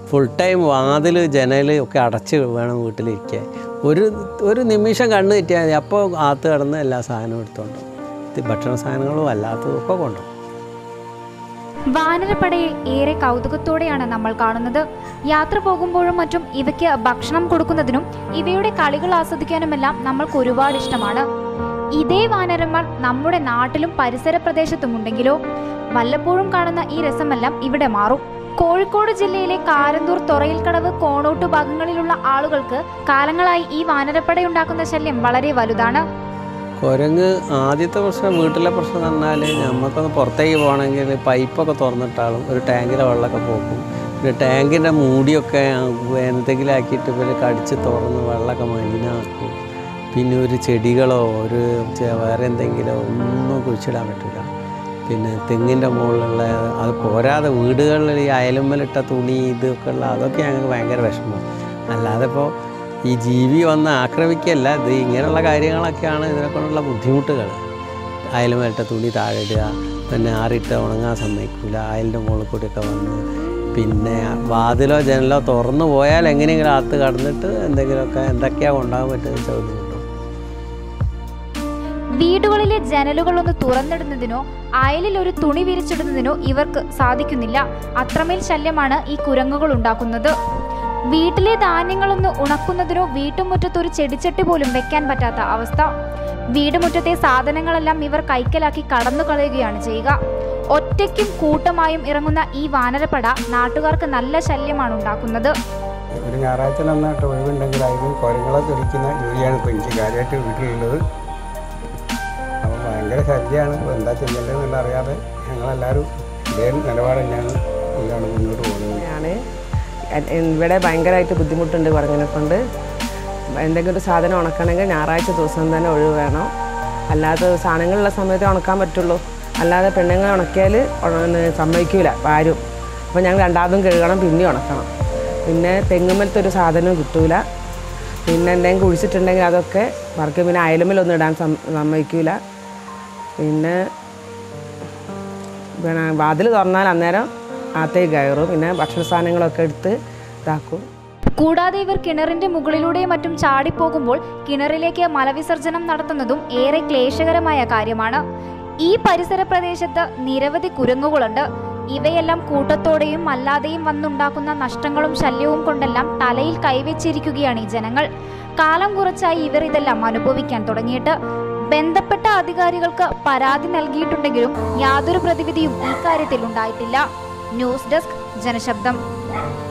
Full time വാതിൽ ജനൽ ഒക്കെ അടച്ച് വേണം വീട്ടിലിരിക്കാൻ ഒരു ഒരു നിമിഷം കണ്ണ് തെറ്റിയാൽ മതി അപ്പോൾ അകത്ത് കിടന്ന് എല്ലാ സാധനവും എടുത്തോണ്ട് പോകും. ഇത് ഭക്ഷണ സാധനങ്ങളും അല്ലാത്തതും ഒക്കെ കൊണ്ടുപോകും വാനരപ്പടയെ ഏറെ കൗതുകത്തോടെയാണ് നമ്മൾ കാണുന്നത് യാത്ര പോകുമ്പോഴും മറ്റും ഇവയ്ക്ക് ഭക്ഷണം കൊടുക്കുന്നതിനും ഇവയുടെ കളികൾ ആസ്വദിക്കാനുമെല്ലാം നമ്മൾക്ക് ഒരുപാട് ഇഷ്ടമാണ് ഇതേ വാനരന്മാർ നമ്മുടെ നാട്ടിലും പരിസര പ്രദേശത്തുമുണ്ടെങ്കിലോ വല്ലപ്പോഴും കാണുന്ന ഈ രസമെല്ലാം ഇവിടെ മാറും കോഴിക്കോട് ജില്ലയിലെ കാരന്തൂർ തൊറയിൽക്കടവ് കോണോട്ട് ഭാഗങ്ങളിലുള്ള ആളുകൾക്ക് കാലങ്ങളായി ഈ വാനരപ്പടയുണ്ടാക്കുന്ന ശല്യം വളരെ വലുതാണ് കുരങ്ങ് ആദ്യത്തെ പ്രശ്നം വീട്ടിലെ പ്രശ്നം എന്ന് പറഞ്ഞാൽ നമുക്കൊന്ന് പുറത്തേക്ക് പോകണമെങ്കിൽ പൈപ്പൊക്കെ തുറന്നിട്ടാളും ഒരു ടാങ്കിലെ വെള്ളമൊക്കെ പോക്കും പിന്നെ ടാങ്കിൻ്റെ മൂടിയൊക്കെ എന്തെങ്കിലും ആക്കിയിട്ട് ഇവർ കടിച്ച് തുറന്ന് വെള്ളമൊക്കെ മലിനാക്കും പിന്നെ ഒരു ചെടികളോ ഒരു ചെ- വേറെ എന്തെങ്കിലോ ഒന്നും കുഴിച്ചിടാൻ പറ്റില്ല പിന്നെ തെങ്ങിൻ്റെ മുകളിലുള്ള അത് പോരാതെ വീടുകളിൽ ഈ അയലുമ്മലിട്ട തുണി ഇതൊക്കെ ഉള്ള അതൊക്കെ ഞങ്ങൾക്ക് ഭയങ്കര വിഷമം അല്ലാതെ ഇപ്പോൾ ഈ ജീവി വന്ന് ആക്രമിക്കുകയല്ല ഇത് ഇങ്ങനെയുള്ള കാര്യങ്ങളൊക്കെയാണ് ഇതിനെ കൊണ്ടുള്ള ബുദ്ധിമുട്ടുകൾ അയലുമേലിട്ട തുണി താഴെ ഇടുക പിന്നെ ആറിട്ട് ഉണങ്ങാൻ സമ്മതിക്കില്ല അയലിൻ്റെ മുകളിൽ കൂടിയൊക്കെ വന്ന് പിന്നെ വാതിലോ ജനലോ തുറന്നു പോയാൽ എങ്ങനെയെങ്കിലും അകത്ത് കടന്നിട്ട് എന്തെങ്കിലുമൊക്കെ എന്തൊക്കെയാണ് കൊണ്ടാകാൻ പറ്റുന്ന വെച്ചാൽ ബുദ്ധിമുട്ടും വീടുകളിലെ ജനലുകളൊന്ന് തുറന്നിടുന്നതിനോ അയലിൽ ഒരു തുണി വിരിച്ചിടുന്നതിനോ ഇവർക്ക് സാധിക്കുന്നില്ല അത്രമേൽ ശല്യമാണ് ഈ കുരങ്ങുകൾ ഉണ്ടാക്കുന്നത് വീട്ടിലെ ധാന്യങ്ങളൊന്ന് ഉണക്കുന്നതിനോ വീട്ടുമുറ്റത്ത് ഒരു ചെടിച്ചട്ടി പോലും വെക്കാൻ പറ്റാത്ത അവസ്ഥ വീടുമുറ്റത്തെ സാധനങ്ങളെല്ലാം ഇവർ കൈക്കലാക്കി കടന്നു കളയുകയാണ് ചെയ്യുക ഒറ്റയ്ക്കും കൂട്ടമായും ഇറങ്ങുന്ന ഈ വാനരപ്പട നാട്ടുകാർക്ക് നല്ല ശല്യമാണ് ഉണ്ടാക്കുന്നത് ഒരു ഞായറാഴ്ച നന്നായിട്ട് ഒഴിവുണ്ടെങ്കിൽ അതിന് കുരങ്ങളെ തെളിക്കുന്ന ജോലിയാണ് ഇപ്പോൾ എനിക്ക് കാര്യമായിട്ട് വീട്ടിലുള്ളത് അപ്പോൾ ഭയങ്കര ശല്യമാണ് ഇപ്പോൾ എന്താ ചെയ്യേണ്ടതെന്നുള്ള അറിയാതെ ഞങ്ങളെല്ലാവരും ഇതേ നിലപാട് തന്നെയാണ് ഇതിലാണ് മുന്നോട്ട് പോകുന്നത് ആണ് ഇവിടെ ഭയങ്കരമായിട്ട് ബുദ്ധിമുട്ടുണ്ട് കുരങ്ങനെ കൊണ്ട് എന്തെങ്കിലും ഒരു സാധനം ഉണക്കണമെങ്കിൽ ഞായറാഴ്ച ദിവസം തന്നെ ഒഴിവ് വേണം അല്ലാതെ സാധനങ്ങളുള്ള സമയത്ത് ഉണക്കാൻ പറ്റുള്ളൂ അല്ലാതെ പെണ്ണുങ്ങൾ ഉണക്കിയാൽ സമ്മതിക്കൂല ആരും അപ്പോൾ ഞങ്ങൾ രണ്ടാമതും കഴുകണം പിന്നെ ഉണക്കണം പിന്നെ തെങ്ങുമ്മലത്തെ ഒരു സാധനവും കിട്ടൂല പിന്നെ എന്തെങ്കിലും കുഴിച്ചിട്ടുണ്ടെങ്കിൽ അതൊക്കെ വർക്ക് പിന്നെ അയലുമ്മലൊന്നും ഇടാൻ സം- സമ്മതിക്കൂല പിന്നെ പിന്നെ വാതിൽ തുറന്നാൽ അന്നേരം അകത്തേക്ക് കയറും പിന്നെ ഭക്ഷണ സാധനങ്ങളൊക്കെ എടുത്ത് ഇതാക്കും കൂടാതെ ഇവർ കിണറിന്റെ മുകളിലൂടെയും മറ്റും ചാടിപ്പോകുമ്പോൾ കിണറിലേക്ക് മലവിസർജനം നടത്തുന്നതും ഏറെ ക്ലേശകരമായ കാര്യമാണ് ഈ പരിസര പ്രദേശത്ത് നിരവധി കുരങ്ങുകളുണ്ട് ഇവയെല്ലാം കൂട്ടത്തോടെയും അല്ലാതെയും വന്നുണ്ടാക്കുന്ന നഷ്ടങ്ങളും ശല്യവും കൊണ്ടെല്ലാം തലയിൽ കൈവച്ചിരിക്കുകയാണ് ഈ ജനങ്ങൾ കാലം കുറച്ചായി ഇവർ ഇതെല്ലാം അനുഭവിക്കാൻ തുടങ്ങിയിട്ട് ബന്ധപ്പെട്ട അധികാരികൾക്ക് പരാതി നൽകിയിട്ടുണ്ടെങ്കിലും യാതൊരു പ്രതിവിധിയും ഈ കാര്യത്തിൽ ഉണ്ടായിട്ടില്ല ന്യൂസ് ഡെസ്ക് ജനശബ്ദം